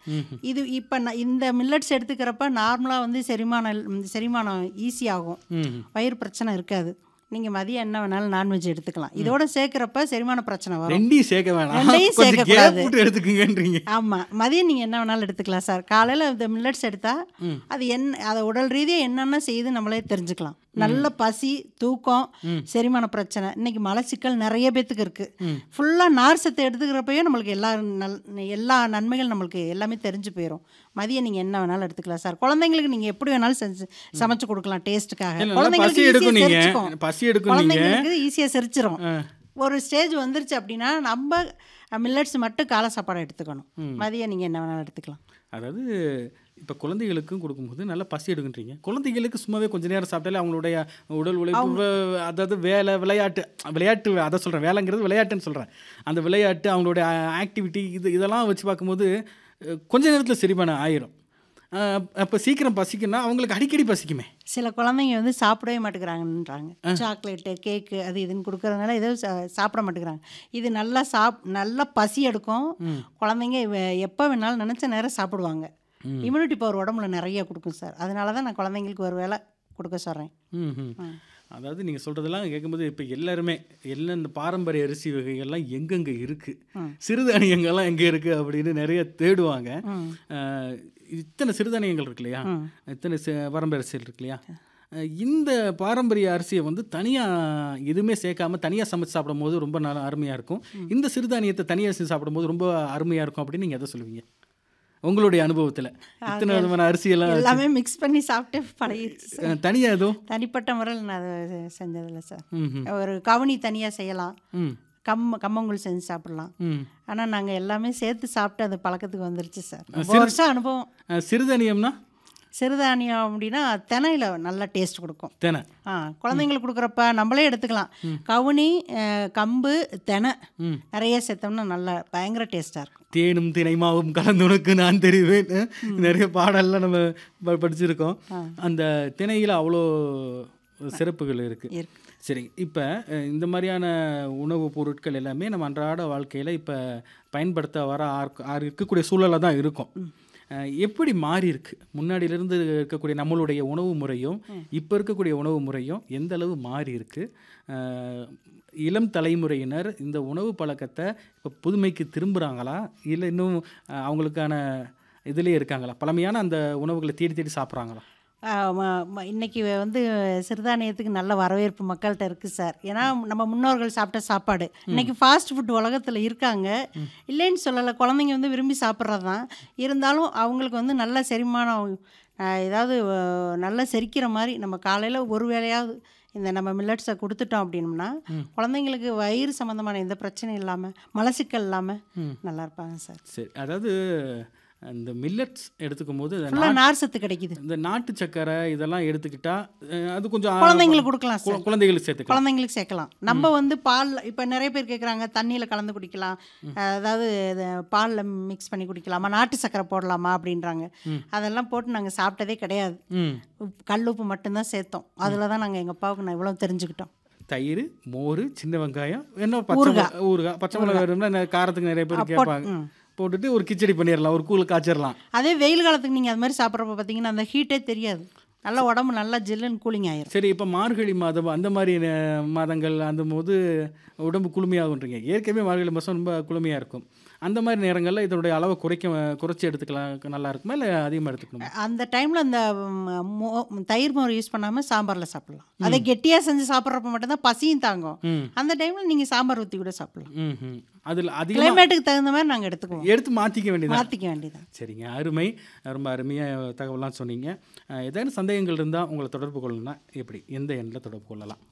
இது இப்போ இந்த மில்லட்ஸ் எடுத்துக்கிறப்ப நார்மலாக வந்து செரிமானம் ம், செரிமானம் ஈஸியாகும் ம் வயிறு பிரச்சனை இருக்காது நீங்கள் மதியம் என்ன வேணாலும் நான்வெஜ் எடுத்துக்கலாம் இதோட சேர்க்குறப்ப செரிமான பிரச்சனை வரும் ரெண்டையும் சேர்க்க வேணாம் ரெண்டையும் கொஞ்சம் கேப் சேர்க்கக்கூடாது. விட்டு எடுத்துக்குங்கன்றீங்க ஆமாம் மதியம் நீங்கள் என்ன வேணாலும் எடுத்துக்கலாம் சார் காலையில் இந்த மில்லட்ஸ் எடுத்தால் அது என்ன அதை உடல் ரீதியாக என்னென்ன செய்யுது நம்மளே தெரிஞ்சுக்கலாம் நல்ல பசி தூக்கம் செரிமான பிரச்சனை இன்னைக்கு மலச்சிக்கல் நிறைய பேத்துக்கு இருக்குது ஃபுல்லாக நார் சத்து எடுத்துக்கிறப்பயே நம்மளுக்கு எல்லா நல் எல்லா நன்மைகள் நம்மளுக்கு எல்லாமே தெரிஞ்சு போயிடும் மதியம் நீங்கள் என்ன வேணாலும் எடுத்துக்கலாம் சார் குழந்தைங்களுக்கு நீங்கள் எப்படி வேணாலும் செஞ்சு சமைச்சு கொடுக்கலாம் டேஸ்ட்டுக்காக இல்ல, நல்லா பசி எடுக்கும் நீங்க பசி எடுக்கும் நீங்க குழந்தைங்களுக்கு ஈஸியாக செரிச்சிரும் ஒரு ஸ்டேஜ் வந்துருச்சு அப்படின்னா நம்ம மில்லட்ஸ் மட்டும் காலை சாப்பாடு எடுத்துக்கணும் மதியம் நீங்கள் என்ன வேணாலும் எடுத்துக்கலாம் அதாவது இப்போ குழந்தைகளுக்கும் கொடுக்கும்போது நல்லா பசி எடுக்குன்றீங்க குழந்தைகளுக்கு சும்மாவே கொஞ்ச நேரம் சாப்பிட்டாலே அவங்களுடைய உடல் உழைப்பு வே- அதாவது வேலை விளையாட்டு விளையாட்டு அதை சொல்கிறேன் வேலைங்கிறது விளையாட்டுன்னு சொல்கிறேன் அந்த விளையாட்டு அவங்களுடைய ஆக்டிவிட்டி இது இதெல்லாம் வச்சு பார்க்கும்போது அஹ், கொஞ்ச நேரத்தில் செரிமானம் ஆயிரும் அப்போ சீக்கிரம் பசிக்குன்னா அவங்களுக்கு அடிக்கடி பசிக்குமே சில குழந்தைங்க வந்து சாப்பிடவே மாட்டேங்கிறாங்கன்றாங்க சாக்லேட்டு கேக்கு அது இதுன்னு கொடுக்கறதுனால ஏதோ சா- சாப்பிட மாட்டேங்கிறாங்க இது நல்லா சாப் நல்லா பசி எடுக்கும் குழந்தைங்க வ- எப்போ வேணாலும் நினச்ச நேரம் சாப்பிடுவாங்க இம்யூனிட்டி பவர் உடம்புல நிறைய கொடுக்கும் சார் அதனால தான் நான் குழந்தைங்களுக்கு ஒரு வேளை கொடுக்க சொல்கிறேன் ம் அதாவது நீங்கள் சொல்கிறதெல்லாம் கேட்கும்போது இப்போ எல்லாருமே எல்லாம் இந்த பாரம்பரிய அரிசி வகைகள்லாம் எங்கெங்கே இருக்குது சிறுதானியங்கள்லாம் எங்கே இருக்குது அப்படின்னு நிறைய தேடுவாங்க அஹ், இத்தனை சிறுதானியங்கள் இருக்கு இல்லையா இத்தனை சி- பாரம்பரிய அரிசிகள் இருக்கு இல்லையா அஹ், இந்த பாரம்பரிய அரிசியை வந்து தனியாக எதுவுமே சேர்க்காம தனியாக சமைச்சு சாப்பிடும்போது ரொம்ப நல்லா அருமையாக இருக்கும் இந்த சிறுதானியத்தை தனியாக செஞ்சு சாப்பிடும்போது ரொம்ப அருமையாக இருக்கும் அப்படின்னு நீங்கள் எதை சொல்லுவீங்க உங்களுடைய அனுபவத்தில் இத்தனை விதமான அரிசியெல்லாம் எல்லாமே மிக்ஸ் பண்ணி சாப்பிட்டு பழகிடுச்சு சார் தனியாக எதுவும் தனிப்பட்ட முறையில் நான் அதை செஞ்சதில்லை சார் ம் ஒரு கவுனி தனியாக செய்யலாம் ம் கம் கம்மங்கூழ் செஞ்சு சாப்பிடலாம் ம் ஆனால் நாங்கள் எல்லாமே சேர்த்து சாப்பிட்டு அது பழக்கத்துக்கு வந்துருச்சு சார் ரொம்ப வருஷம் அனுபவம் அஹ், சிறுதானியம்னா சிறுதானியம் அப்படின்னா தினையில நல்ல டேஸ்ட் கொடுக்கும் தேனை ஆ குழந்தைங்களுக்கு கொடுக்குறப்ப நம்மளே எடுத்துக்கலாம் கவுனி அஹ், கம்பு தெனை நிறைய சேர்த்தோம்னா நல்லா பயங்கர டேஸ்ட்டாக இருக்கும் தேனும் தினைமாவும் கலந்து உனக்கு நான் தெரிவேன் அஹ், நிறைய பாடல்லாம் நம்ம ப- படிச்சிருக்கோம் அந்த திணையில் அவ்வளோ சிறப்புகள் இருக்குது இருக்கு சரி இப்போ இந்த மாதிரியான உணவுப் பொருட்கள் எல்லாமே நம்ம அன்றாட வாழ்க்கையில் இப்போ பயன்படுத்த வர ஆர்க்க- ஆர் இருக்கக்கூடிய சூழலாக தான் இருக்கும் அஹ், எப்படி மாறி இருக்கு முன்னாடியிலிருந்து இருக்கக்கூடிய நம்மளுடைய உணவு முறையும் இப்போ இருக்கக்கூடிய உணவு முறையும் எந்த அளவு மாறி இருக்கு அஹ், இளம் தலைமுறையினர் இந்த உணவு பழக்கத்தை இப்போ புதுமைக்கு திரும்புகிறாங்களா இல்லை இன்னும் அஹ், அவங்களுக்கான இதுலேயே இருக்காங்களா பழமையான அந்த உணவுகளை தேடி தேடி சாப்பிட்றாங்களா ஆ, ம- ம- இன்னைக்கு வந்து சிறுதானியத்துக்கு நல்ல வரவேற்பு மக்கள்கிட்ட இருக்குது சார் ஏன்னா நம்ம முன்னோர்கள் சாப்பிட்ட சாப்பாடு இன்னைக்கு ஃபாஸ்ட் ஃபுட் உலகத்தில் இருக்காங்க இல்லைன்னு சொல்லலை குழந்தைங்க வந்து விரும்பி சாப்பிட்றது தான் இருந்தாலும் அவங்களுக்கு வந்து நல்ல செரிமானம் ஆ, ஏதாவது ஆ, நல்லா செரிக்கிற மாதிரி நம்ம காலையில் ஒரு வேளையாவது இந்த நம்ம மில்லட்ஸை கொடுத்துட்டோம் அப்படின்னம்னா குழந்தைங்களுக்கு வயிறு சம்மந்தமான எந்த பிரச்சனையும் இல்லாமல் மலச்சிக்கல் இல்லாமல் நல்லா இருப்பாங்க சார் சரி அதாவது இந்த மில்லட்ஸ் எடுத்துக்கும் போது இந்த ஃபுல்லாக நார் சத்து கிடைக்குது இந்த நாட்டு சக்கரை இதெல்லாம் எடுத்துக்கிட்டா அஹ், அது கொஞ்சம் ஆ- குழந்தைங்களுக்கு கொடுக்கலாம் கு- சார் குழந்தைகளுக்கு சேர்த்துக்கலாம் குழந்தைங்களுக்கு சேர்க்கலாம் நம்ம வந்து பால் இப்போ நிறைய பேர் கேட்குறாங்க தண்ணியில் கலந்து குடிக்கலாம் அதாவது பாலில் மிக்ஸ் பண்ணி குடிக்கலாமா நாட்டு சக்கரை போடலாமா அப்படின்றாங்க அதெல்லாம் போட்டு நாங்கள் சாப்பிட்டதே கிடையாது ம் உப்பு- கல் உப்பு மட்டும்தான் சேர்த்தோம் அதில் தான் நாங்கள் எங்கள் அப்பாவுக்கு நான் இவ்வளோ தெரிஞ்சுக்கிட்டோம் தயிர் மோர் சின்ன வெங்காயம் என்ன பச்சை மிளகா- ஊறுகாய் பச்சை மிளகாய் வேணும்னா நெ- காரத்துக்கு நிறைய பேர் கேட்பாங்க போட்டுட்டு ஒரு கிச்சடி பண்ணிடலாம் ஒரு கூழ் காய்ச்சிடலாம் அதே வெயில் காலத்துக்கு நீங்கள் அது மாதிரி சாப்பிட்றப்ப பார்த்தீங்கன்னா அந்த ஹீட்டே தெரியாது நல்லா உடம்பு நல்லா ஜில்லுன்னு கூலிங் ஆயிரும் சரி இப்போ மார்கழி மாதம் அந்த மாதிரி நே- மாதங்கள் அந்த போது உடம்பு குளுமையாகுன்றீங்க ஏற்கனவே மார்கழி மாதம் ரொம்ப குளுமையாக இருக்கும் அந்த மாதிரி நேரங்களில் இதனுடைய அளவை குறைக்க குறைச்சி எடுத்துக்கலாம் நல்லா இருக்குமா இல்லை அதிகமாக எடுத்துக்கணுமா அந்த டைமில் அந்த ம், மோ- தயிர் மோர் யூஸ் பண்ணாமல் சாம்பாரில் சாப்பிடலாம் அதை கெட்டியாக செஞ்சு சாப்பிட்றப்ப மட்டும்தான் பசியும் தாங்கும் ம். அந்த டைமில் நீங்கள் சாம்பார் ஊற்றி கூட சாப்பிடலாம் ம் ம் அதில் அதிகமாக கிளைமேட்டுக்கு தகுந்த மாதிரி நாங்கள் எடுத்துக்குவோம் எடுத்து மாற்றிக்க வேண்டியது மாற்றிக்க வேண்டியதான் சரிங்க அருமை ரொம்ப அருமையாக தகவலாம் சொன்னீங்க அஹ், ஏதாவது சந்தேகங்கள் இருந்தால் உங்களை தொடர்பு கொள்ளணும்னா எப்படி எந்த எண்ணில் தொடர்பு கொள்ளலாம்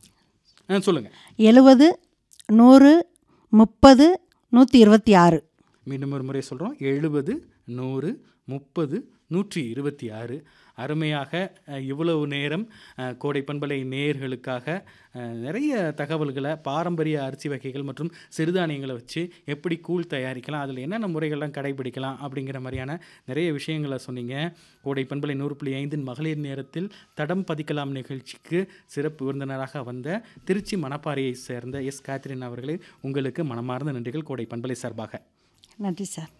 ஆ சொல்லுங்கள் எழுபது நூறு முப்பது நூற்றி இருபத்தி ஆறு மீண்டும் ஒரு முறை சொல்கிறோம் எழுபது நூறு முப்பது நூற்றி இருபத்தி ஆறு அருமையாக அஹ், இவ்வளவு நேரம் அஹ், கோடை பண்பலை நேயர்களுக்காக அஹ், நிறைய தகவல்களை பாரம்பரிய அரிசி வகைகள் மற்றும் சிறுதானியங்களை வச்சு எப்படி கூழ் தயாரிக்கலாம் அதில் என்னென்ன முறைகள்லாம் கடைபிடிக்கலாம் அப்படிங்கிற மாதிரியான நிறைய விஷயங்களை சொன்னீங்க கோடை பண்பலை நூறு புள்ளி ஐந்தின் மகளிர் நேரத்தில் தடம் பதிக்கலாம் நிகழ்ச்சிக்கு சிறப்பு விருந்தினராக வந்த திருச்சி மணப்பாறையை சேர்ந்த எஸ் காத்ரின் அவர்களே உங்களுக்கு மனமார்ந்த நன்றிகள் கோடை பண்பலை சார்பாக நன்றி சார்